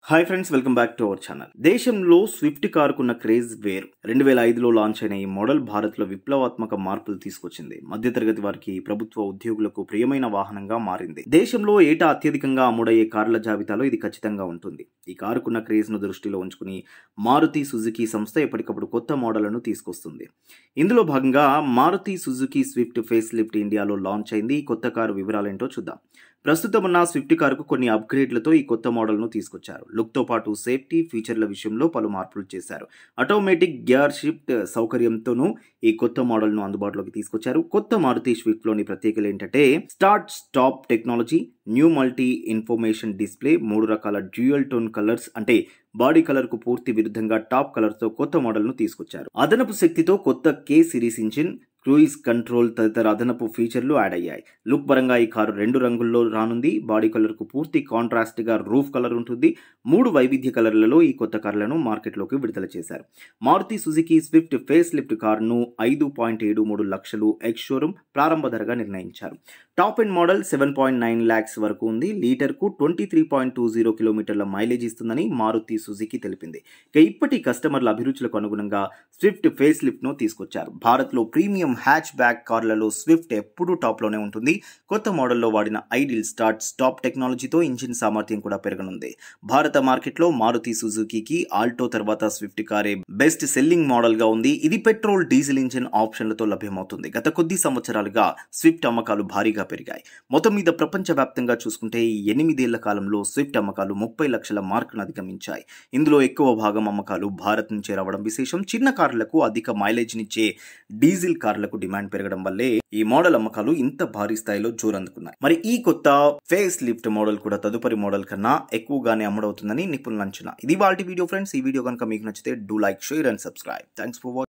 hi friends welcome back to our channel దేశంలో Swift కారుకున్న craze వేరు రెండు వేల ఐదులో లాంచ్ అయిన ఈ మోడల్ భారత్లో విప్లవాత్మక మార్పులు తీసుకొచ్చింది మధ్యతరగతి వారికి ప్రభుత్వ ఉద్యోగులకు ప్రియమైన వాహనంగా మారింది దేశంలో ఏటా అత్యధికంగా అమ్ముడయ్యే కార్ల జాబితాలో ఇది ఖచ్చితంగా ఉంటుంది ఈ కారుకున్న క్రేజ్ ను దృష్టిలో ఉంచుకుని మారుతి సుజుకి సంస్థ ఎప్పటికప్పుడు కొత్త మోడళ్లను తీసుకొస్తుంది ఇందులో భాగంగా Maruti Suzuki Swift facelift ఇండియాలో లాంచ్ అయింది ఈ కొత్త కారు వివరాలేంటో చూద్దాం ప్రస్తుతం ఉన్న స్విఫ్ట్ కారుకు కొన్ని అప్గ్రేడ్లతో ఈ కొత్త మోడల్ను తీసుకొచ్చారు లుక్తో పాటు సేఫ్టీ ఫీచర్ల విషయంలో పలు మార్పులు చేశారు ఆటోమేటిక్ గేర్ షిఫ్ట్ సౌకర్యంతోనూ ఈ కొత్త మోడల్ను అందుబాటులోకి తీసుకొచ్చారు కొత్త మారుతి స్విఫ్ట్లోని ప్రత్యేకలు ఏంటంటే start stop technology new multi information display మూడు రకాల డ్యూయల్ టోన్ కలర్స్ అంటే బాడీ కలర్ కు పూర్తి విరుద్ధంగా టాప్ కలర్ తో కొత్త మోడల్ ను తీసుకొచ్చారు అదనపు శక్తితో కొత్త K series engine cruise control తదితర అదనపు ఫీచర్లు యాడ్ అయ్యాయి లుక్ పరంగా ఈ కారు రెండు రంగుల్లో రానుంది బాడీ కలర్ కు పూర్తి కాంట్రాస్ట్ గా రూఫ్ కలర్ ఉంటుంది మూడు వైవిధ్య కలర్లలో ఈ కొత్త కార్లను మార్కెట్లోకి విడుదల చేశారు Maruti Suzuki Swift facelift కారును ఐదు పాయింట్ ఏడు మూడు లక్షలు ఎక్స్ షోరూమ్ ప్రారంభ ధరగా నిర్ణయించారు top end model seven point nine lakhs వరకు ఉంది లీటర్కు twenty three point two zero కిలోమీటర్ల మైలేజ్ ఇస్తుందని మారుతి సుజుకి తెలిపింది ఇక ఇప్పటి కస్టమర్ల అభిరుచులకు అనుగుణంగా స్విఫ్ట్ ఫేస్ లిఫ్ట్ ను తీసుకొచ్చారు భారత్లో ప్రీమియం హ్యాచ్ బ్యాక్ కార్లలో స్విఫ్ట్ ఎప్పుడూ టాప్లోనే ఉంటుంది కొత్త మోడల్లో వాడిన ఐడిల్ స్టార్ట్ స్టాప్ టెక్నాలజీతో ఇంజిన్ సామర్థ్యం కూడా పెరగనుంది భారత మార్కెట్లో మారుతి సుజుకీకి ఆల్టో తర్వాత స్విఫ్ట్ కారే బెస్ట్ సెల్లింగ్ మోడల్ గా ఉంది ఇది పెట్రోల్ డీజిల్ ఇంజిన్ ఆప్షన్లతో లభ్యమవుతుంది గత కొద్ది సంవత్సరాలుగా స్విఫ్ట్ అమ్మకాలు భారీగా పెరిగాయి మొత్తం మీద ప్రపంచవ్యాప్తంగా చూసుకుంటే ఈ ఎనిమిదేళ్ల కాలంలో స్విఫ్ట్ అమ్మకాలు ముప్పై లక్షల మార్కును అధిగమించాయి ఇందులో ఎక్కువ భాగం అమ్మకాలు భారత్ నుంచే రావడం విశేషం చిన్న కార్లకు అధిక మైలేజ్నిచ్చే డీజిల్ కార్లకు డిమాండ్ పెరగడం వల్లే ఈ మోడల్ అమ్మకాలు ఇంత భారీ స్థాయిలో జోరందుకున్నాయి మరి ఈ కొత్త ఫేస్ లిఫ్ట్ మోడల్ కూడా తదుపరి మోడల్ కన్నా ఎక్కువగానే అమ్ముడవుతుందని నిపుణుల అంచనా ఇది వాళ్ళ వీడియో ఫ్రెండ్స్ ఈ వీడియో కనుక మీకు నచ్చితే do like share and subscribe thanks for watching